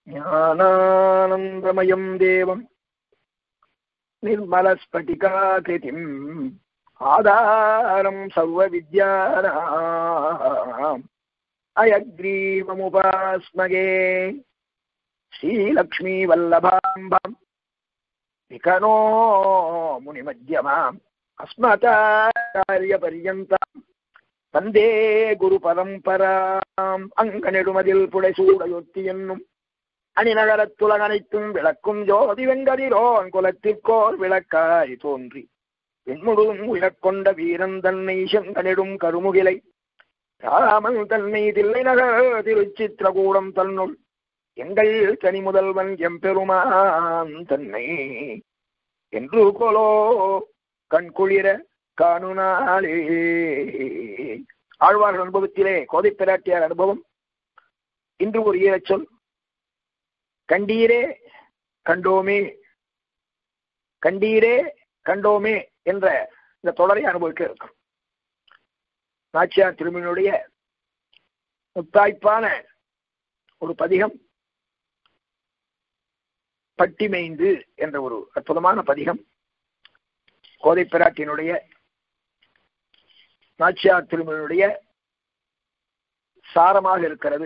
ஞானானந்தமயம் தேவம் निर्मलस्फटिकाकृतिम् आधारम् सर्वविद्यानाम् अयग्रीवमुपास्मगे श्रीलक्ष्मीवल्लभाम्बम् विकनो मुनिमध्यमाम् अस्मताचार्यपर्यन्ताम् வந்தே குரு பரம்பராம் அங்கனெடுமதில் புடைசூடையொத்தி என்னும் அணிநகரத்துலகனைத்தும் விளக்கும் ஜோதி வெங்கதிரோன் குலத்திற்கோர் விளக்காய் தோன்றி பெண்முழுதும் உயர்கொண்ட வீரன் தன்னை செங்கனிடும் கருமுகிலை ராமன் தன்னை தில்லை நகர் திருச்சித்திரகூடம் தன்னுள் எங்கள் தனி முதல்வன் எம்பெருமான் தன்னை என்று கொலோ கண்குளிர காணுனாளே ஆழ்வார்கள் அனுபவத்திலே கோதை பிராட்டியார் அனுபவம் இன்று ஒரு ஈரச் சொல் கண்டீரே கண்டோமே கண்டீரே கண்டோமே என்ற இந்த தொடரை அனுபவிக்க இருக்கும் நாச்சியார் திருமணியுடைய முத்தாய்ப்பான ஒரு பதிகம் பட்டிமைந்து என்ற ஒரு அற்புதமான பதிகம் கோதை பிராட்டினுடைய நாச்சியார் திருமணியுடைய சாரமாக இருக்கிறது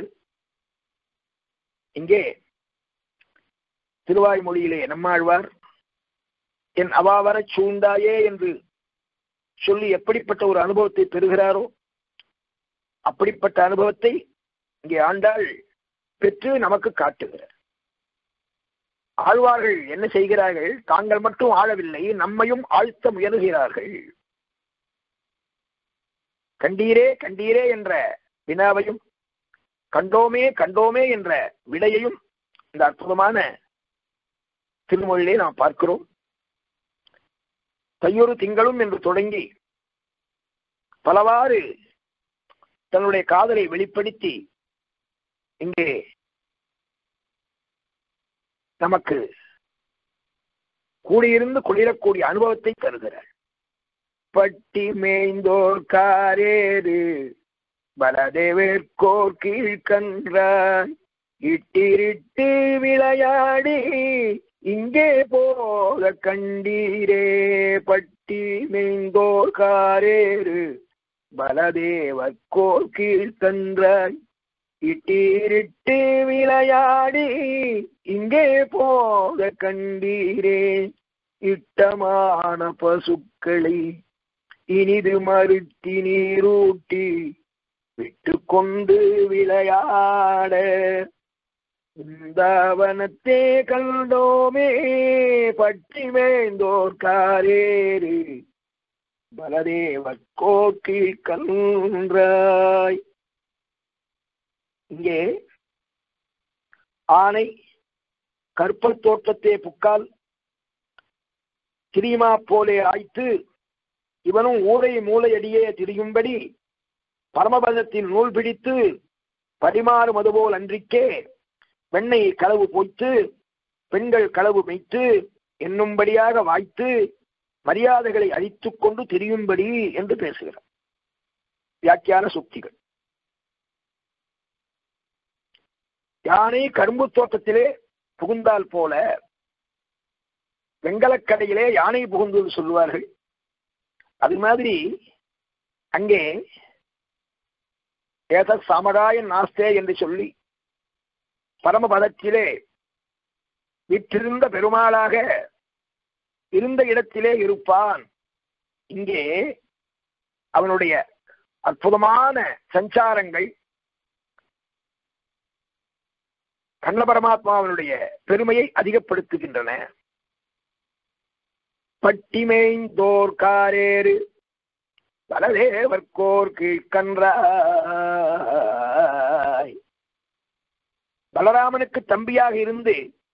இங்கே திருவாய்மொழியிலே நம்மாழ்வார் என் அவாவர சூண்டாயே என்று சொல்லி எப்படிப்பட்ட ஒரு அனுபவத்தை பெறுகிறாரோ அப்படிப்பட்ட அனுபவத்தை இங்கே ஆண்டாள் பெற்று நமக்கு காட்டுகிறார் ஆழ்வார்கள் என்ன செய்கிறார்கள் தாங்கள் மட்டும் ஆளவில்லை நம்மையும் ஆழ்த்த முயலுகிறார்கள் கண்டீரே கண்டீரே என்ற வினாவையும் கண்டோமே கண்டோமே என்ற விடையையும் இந்த அற்புதமான திருமொழியிலே நாம் பார்க்கிறோம் தையொரு திங்களும் என்று தொடங்கி பலவாறு தன்னுடைய காதலை வெளிப்படுத்தி இங்கே நமக்கு கூடியிருந்து குளிரக்கூடிய அனுபவத்தை தருகிறார் பட்டி மேய்ந்தோர் காரேறு பலதேவேற்கோர் கீழ்கன்றாய் இட்டிரிட்டு விளையாடி இங்கே போக கண்டீரே பட்டி மேய்ந்தோர் காரேறு பலதேவர்கோர் கீழ்கன்றாய் இட்டீரிட்டு விளையாடி இங்கே போக கண்டீரே இட்டமான பசுக்களை இனிது மறுத்தி நீரூட்டி விட்டு கொண்டு விளையாட பிருந்தாவனத்தே கண்டோமே பற்றி வேந்தோர் காரேறு பலதேவ கோக்கி கன்றாய் இங்கே ஆனை கற்பல் தோட்டத்தே புக்கால் திரிமா போலே ஆய்த்து இவனும் ஊரை மூளையடியே திரியும்படி பரமபதத்தின் நூல் பிடித்து பரிமாறு மதுபோல் அன்றிக்கே வெண்ணெய் களவு போய்த்து பெண்கள் களவு மெய்த்து என்னும்படியாக வாய்த்து மரியாதைகளை அழித்துக் கொண்டு திரியும்படி என்று பேசுகிறார் வியாக்கியான சுக்திகள் யானை கரும்பு தோட்டத்திலே புகுந்தால் போல வெங்கலக்கடையிலே யானை புகுந்து சொல்லுவார்கள் அது மாதிரி அங்கே ஏத சமகாயன் நாஸ்தே என்று சொல்லி பரமபதத்திலே விற்றிருந்த பெருமாளாக இருந்த இடத்திலே இருப்பான் இங்கே அவனுடைய அற்புதமான சஞ்சாரங்கள் கண்ண பரமாத்மாவனுடைய பெருமையை அதிகப்படுத்துகின்றன பட்டிமேய்ந்தோர் காரேறு பலதேவர்கோர் கீழ்கன்றாய் பலராமனுக்கு தம்பியாக இருந்து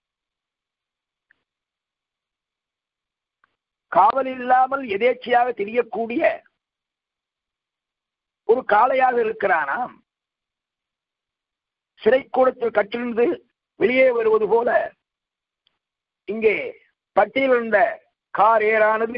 காவல் இல்லாமல் எதேச்சையாக தெரியக்கூடிய ஒரு காளையாக இருக்கிறானாம் சிறைக்கூடத்தில் கற்றிருந்து வெளியே வருவது போல இங்கே பட்டியல் இருந்த கார் ஏறானது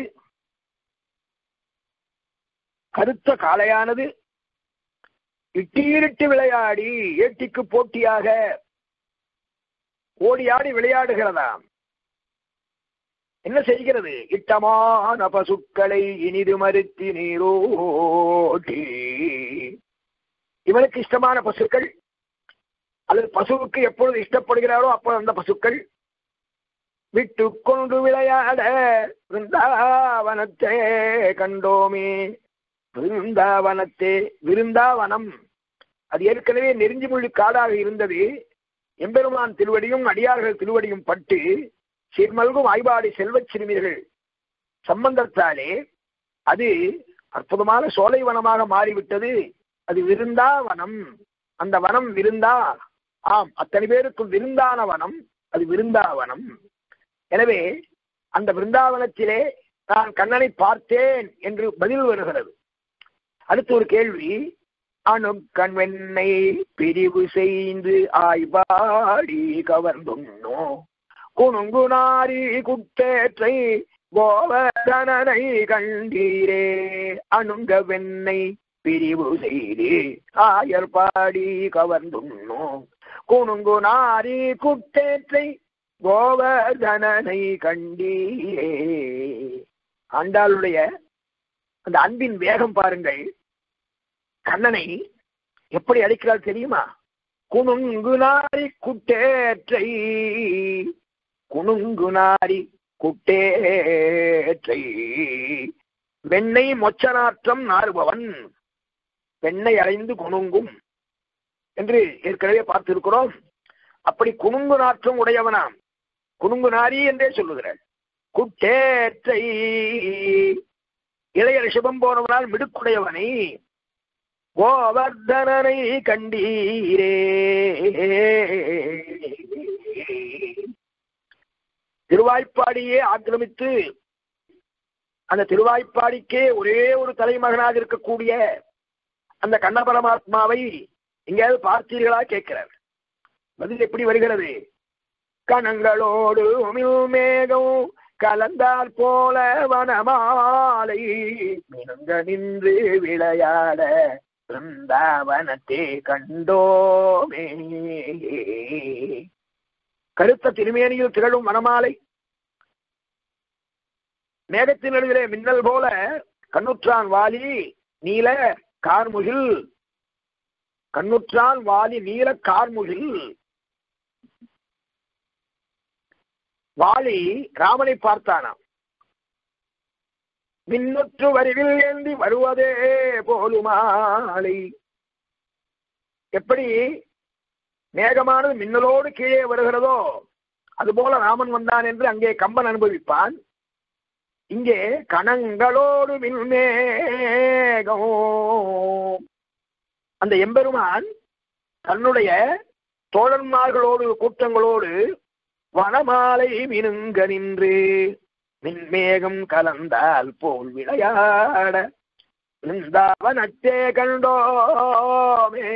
கருத்த காளையானது இட்டீரிட்டு விளையாடி ஏட்டிக்கு போட்டியாக ஓடி ஆடி விளையாடுகிறதாம் என்ன செய்கிறது இட்டமான பசுக்களை இனிது மறுத்தி நீரோட்டி இவனுக்கு இஷ்டமான பசுக்கள் அல்லது பசுவுக்கு எப்பொழுது இஷ்டப்படுகிறாரோ அப்பொழுது அந்த பசுக்கள் விட்டு கொண்டு விளையாட விருந்தாவனத்தே கண்டோமே விருந்தாவனத்தே விருந்தாவனம் அது ஏற்கனவே நெருஞ்சி மொழி காடாக இருந்தது எம்பெருமான் திருவடியும் அடியார்கள் திருவடியும் பட்டு சீர்மல்கும் ஆய்வாடி செல்வச் சிறுமிகள் சம்பந்தத்தாலே அது அற்புதமான சோலை வனமாக மாறிவிட்டது அது விருந்தா வனம் அந்த வனம் விருந்தா ஆம் அத்தனை பேருக்கும் விருந்தான வனம் அது விருந்தாவனம் எனவே அந்த விருந்தாவனத்திலே நான் கண்ணனை பார்த்தேன் என்று பதில் வருகிறது அடுத்து ஒரு கேள்வி அணு கண்வெண்ணை பிரிவு செய்து ஆய்வாடி கவர்ந்துண்ணோ குணுங்குனாரி குட்டேற்றை கோவர்தனனை கண்டீரே அணுங்க வெண்ணை பிரிவு செய்து ஆயர் பாடி கவர்ந்துண்ணோ குணுங்கு நாரி குட்டேற்றை கோவர்தனனை கண்டீரே ஆண்டாளுடைய அந்த அன்பின் வேகம் பாருங்கள் கண்ணனை எப்படி அழைக்கிறாள் தெரியுமா குணுங்கு நாரி குட்டேற்றை குணுங்கு நாரி குட்டேற்றை வெண்ணை மொச்சநாற்றம் நாறுபவன் வெண்ணை அடைந்து குணுங்கும் என்று ஏற்கனவே பார்த்திருக்கிறோம் அப்படி குணுங்கு நாற்றம் உடையவனாம் குணுங்கு நாரி என்றே சொல்லுகிறார் குட்டேற்றை இளைய ரிஷபம் போனவனால் மிடுக்குடையவனை கோவர்தனனை கண்டீரே திருவாய்ப்பாடியே ஆக்கிரமித்து அந்த திருவாய்ப்பாடிக்கே ஒரே ஒரு தலைமகனாக இருக்கக்கூடிய அந்த கண்ண பரமாத்மாவை எங்கேயாவது பார்த்தீர்களா கேட்கிறார் பதில் எப்படி வருகிறது கணங்களோடு மேகம் கலந்தால் போல வனமாலை மினுங்க நின்று விளையாட பிருந்தாவனத்தே கண்டோமே கருத்த திருமேனியில் திகழும் வனமாலை மேகத்தின் நடுவிலே மின்னல் போல கண்ணுற்றான் வாலி நீல கார்முகில் கண்ணுற்றான் வாலி நீல கார்முகில் வாலி ராமனை பார்த்தானாம் மின்னுற்று வரிவில் ஏந்தி வருவதே போலுமாலை எப்படி மேகமானது மின்னலோடு கீழே வருகிறதோ அதுபோல ராமன் வந்தான் என்று அங்கே கம்பன் அனுபவிப்பான் இங்கே கணங்களோடு மின்மேகம் அந்த எம்பெருமான் தன்னுடைய தோழன்மார்களோடு கூட்டங்களோடு வனமாலை மினுங்க நின்று மின்மேகம் கலந்தால் போல் விளையாட பிருந்தாவனத்தே கண்டோமே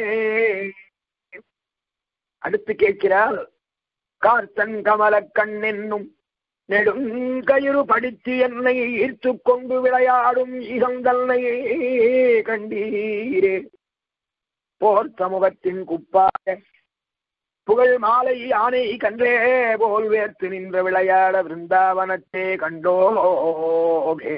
அடுத்து கேட்கிறாள் கார்த்தன் கமல கண்ணென்னும் நெடுங்கயிறு படித்து என்னை ஈர்த்து கொண்டு விளையாடும் ஈகந்தன்னை கண்டீரே போர் சமூகத்தின் குப்பாக புகழ் மாலை யானை கன்றே போல் வேர்த்து நின்ற விளையாட விருந்தாவனத்தே கண்டோமே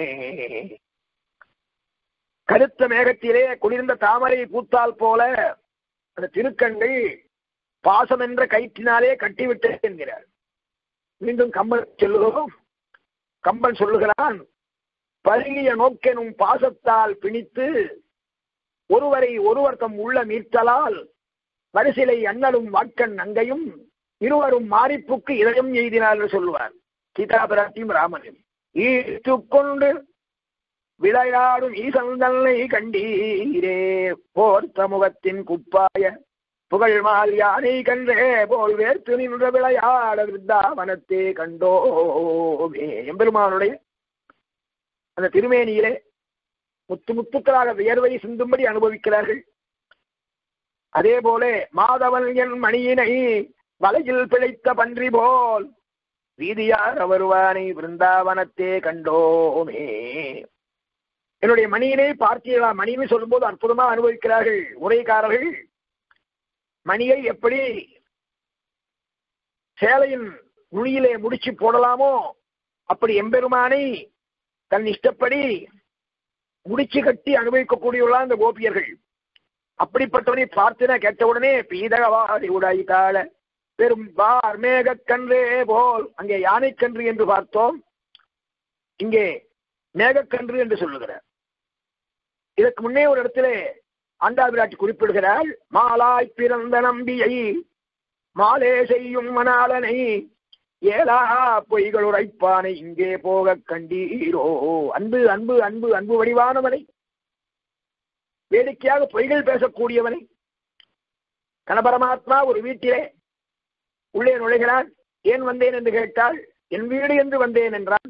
கருத்த மேகத்திலே குளிர்ந்த தாமரை பூத்தால் போல அந்த திருக்கண்கள் பாசம் என்ற கயிற்றினாலே கட்டிவிட்டு என்கிறார் மீண்டும் கம்பன் சொல்லுகிறோம் கம்பன் சொல்லுகிறான் பருகிய நோக்கெனும் பாசத்தால் பிணித்து ஒருவரை ஒருவர் தம் உள்ள மீட்டலால் வரிசிலை அண்ணலும் வாட்கண் அங்கையும் இருவரும் மாரிப்புக்கு இதயம் எய்தினார் என்று சொல்லுவார் சீதாபிராட்டியும் ராமனும் ஈர்த்து கொண்டு விளையாடும் ஈசந்தன்னை கண்டீரே போர் சமூகத்தின் குப்பாய புகழ் மால் யானை கன்றே போல் வேர்த்து நின்ற விளையாட விருந்தாவனத்தே கண்டோமே எம்பெருமானுடைய அந்த திருமேனியிலே முத்து முத்துக்களாக வியர்வை சிந்தும்படி அனுபவிக்கிறார்கள் அதே போல மாதவன் என் மணியினை வலையில் பிழைத்த பன்றி போல் வீதியார் வருவானை பிருந்தாவனத்தே கண்டோமே என்னுடைய மணியினை பார்த்தீர்களா மணின்னு சொல்லும்போது அற்புதமா அனுபவிக்கிறார்கள் உரைக்காரர்கள் மணியை எப்படி சேலையின் நுனியிலே முடிச்சு போடலாமோ அப்படி எம்பெருமானை தன் இஷ்டப்படி முடிச்சு கட்டி அனுபவிக்கக்கூடியவர்களா இந்த கோபியர்கள் அப்படிப்பட்டவனை பார்த்து நான் கேட்டவுடனே பீதகவாதி உடாய் தாழ பெரும் பார் மேகக்கன்றே போல் அங்கே யானைக்கன்று என்று பார்த்தோம் இங்கே மேகக்கன்று என்று சொல்லுகிறார் இதற்கு முன்னே ஒரு இடத்துல ஆண்டாள் விராட்டி குறிப்பிடுகிறாள் மாலாய் பிறந்த நம்பியை மாலே செய்யும் மணாலனை ஏலா பொய்கள் உரைப்பானை இங்கே போக கண்டீரோ அன்பு அன்பு அன்பு அன்பு வடிவானவனை வேடிக்கையாக பொய்கள் பேசக்கூடியவனை கணபரமாத்மா ஒரு வீட்டிலே உள்ளே நுழைகிறான் ஏன் வந்தேன் என்று கேட்டால் என் வீடு என்று வந்தேன் என்றான்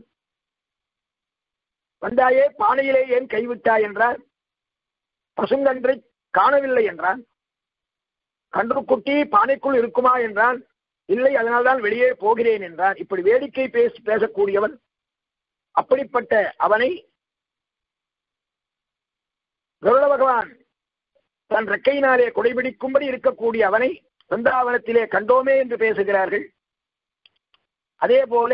வந்தாயே பானையிலே ஏன் கைவிட்டாய் என்றான் பசுங்கன்றை காணவில்லை என்றான் கன்றுக்குட்டி பானைக்குள் இருக்குமா என்றான் இல்லை அதனால்தான் வெளியே போகிறேன் என்றான் இப்படி வேடிக்கை பேசி பேசக்கூடியவன் அப்படிப்பட்ட அவனை கருட பகவான் தன் ரெக்கையினாலே கொடைபிடிக்கும்படி இருக்கக்கூடிய அவனை பிருந்தாவனத்திலே கண்டோமே என்று பேசுகிறார்கள் அதே போல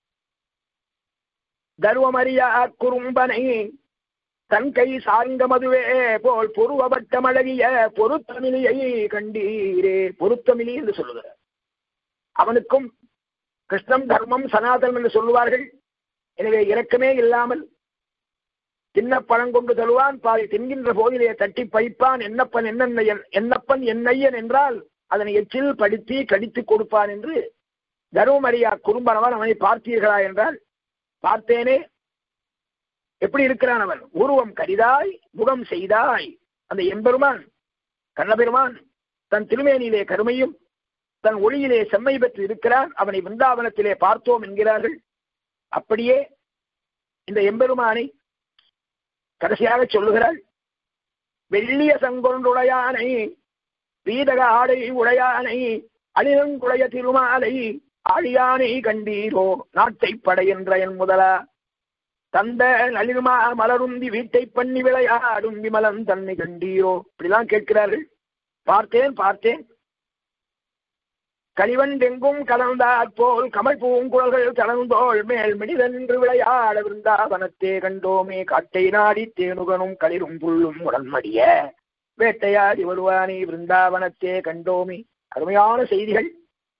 தருவமரியா குறும்பனை தன் கை சார்ந்த மதுவே போல் பொருவபட்டமழகிய பொருத்தமிழியை கண்டீரே பொருத்தமிழி என்று சொல்லுகிறார் அவனுக்கும் கிருஷ்ணம் தர்மம் சனாதனம் என்று சொல்லுவார்கள் எனவே இரக்கமே இல்லாமல் தின்ன பழங்கொண்டு தருவான் பாதி தின்கின்ற போதிலே தட்டி பைப்பான் என்னப்பன் என்ன என்னப்பன் என்னையன் என்றால் அதனை எச்சில் படித்து கடித்து கொடுப்பான் என்று தருமமரியா குறும்பனவன் அவனை பார்த்தீர்களா என்றால் பார்த்தேனே எப்படி இருக்கிறான் அவன் உருவம் கரிதாய் முகம் செய்தாய் அந்த எம்பெருமான் கண்ணபெருமான் தன் திருமேனியிலே கருமையும் தன் ஒளியிலே செம்மை பெற்று இருக்கிறான் அவனை விருந்தாவனத்திலே பார்த்தோம் என்கிறார்கள் அப்படியே இந்த எம்பெருமானை கடைசியாக சொல்லுகிறாள் வெள்ளிய சங்கொண்டுடையானை பீதக ஆடை உடையானை அழிலங்குடைய திருமாலை ஆழியானை கண்டீரோ நாட்டை படையென்ற என் முதலா தந்த நளிர்மா மலருந்தி வீட்டை பண்ணி விளையாடும் விமலன் தன்னை கண்டீரோ இப்படிலாம் கேட்கிறார்கள் பார்த்தேன் பார்த்தேன் கலிவண்டெங்கும் கலந்தாற் போல் கமல் பூங்குழல்கள் கலந்தோள் மேல் மனிதன் என்று விளையாட விருந்தாவனத்தே கண்டோமே காட்டை நாடி தேனுகனும் களிரும் புல்லும் உடன்மடிய வேட்டையாடி வருவானே விருந்தாவனத்தே கண்டோமே அருமையான செய்திகள்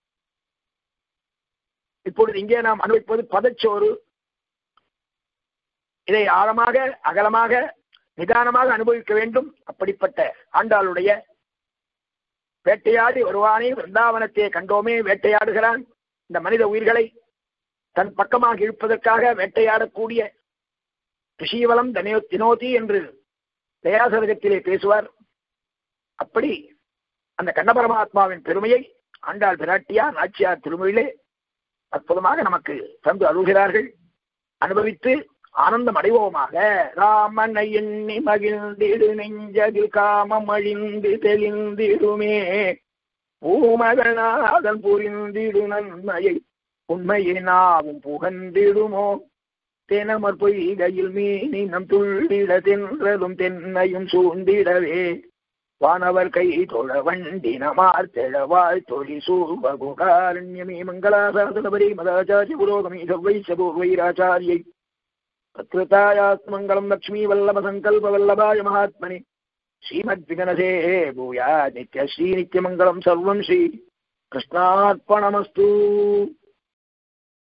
இப்பொழுது இங்கே நாம் அனுபவிப்பது பதச்சோறு இதை ஆழமாக அகலமாக நிதானமாக அனுபவிக்க வேண்டும் அப்படிப்பட்ட ஆண்டாளுடைய வேட்டையாடி வருவானே விருந்தாவனத்தை கண்டோமே வேட்டையாடுகிறான் இந்த மனித உயிர்களை தன் பக்கமாக இழுப்பதற்காக வேட்டையாடக்கூடிய ரிஷீவலம் தனோ தினோதி என்று தயாசதகத்திலே பேசுவார் அப்படி அந்த கண்ணபரமாத்மாவின் பெருமையை ஆண்டாள் பிராட்டியா நாச்சியார் திருமொழியிலே அற்புதமாக நமக்கு தந்து அருள்கிறார்கள் அனுபவித்து ஆனந்தம் அடைவோமாக ராமனை எண்ணி மகிழ்ந்திடு நெஞ்சதில் காமம் அழிந்து தெளிந்திடுமே பூமகநாதன் புரிந்திடு நன்மையை உண்மையை நாவும் புகந்திடுமோ தெனமர் பொய்கையில் மீனினம் துள்ளிட தென்றலும் தென்னையும் சூழ்ந்திடவே வானவர் கை தொழ வண்டினமார் தெழவாய் தொழி சூர்வகுகாரண்யமே மங்களாசாசனபரி மதாச்சாரிய புரோகமி சவ்வை சபூர்வைராச்சாரியை तत्कृतायात्मङ्गलम् लक्ष्मीवल्लभसङ्कल्पवल्लभाय महात्मनि श्रीमद्विगणसे भूया नित्यश्रीनित्यमङ्गलम् सर्वम् श्री कृष्णार्पणमस्तु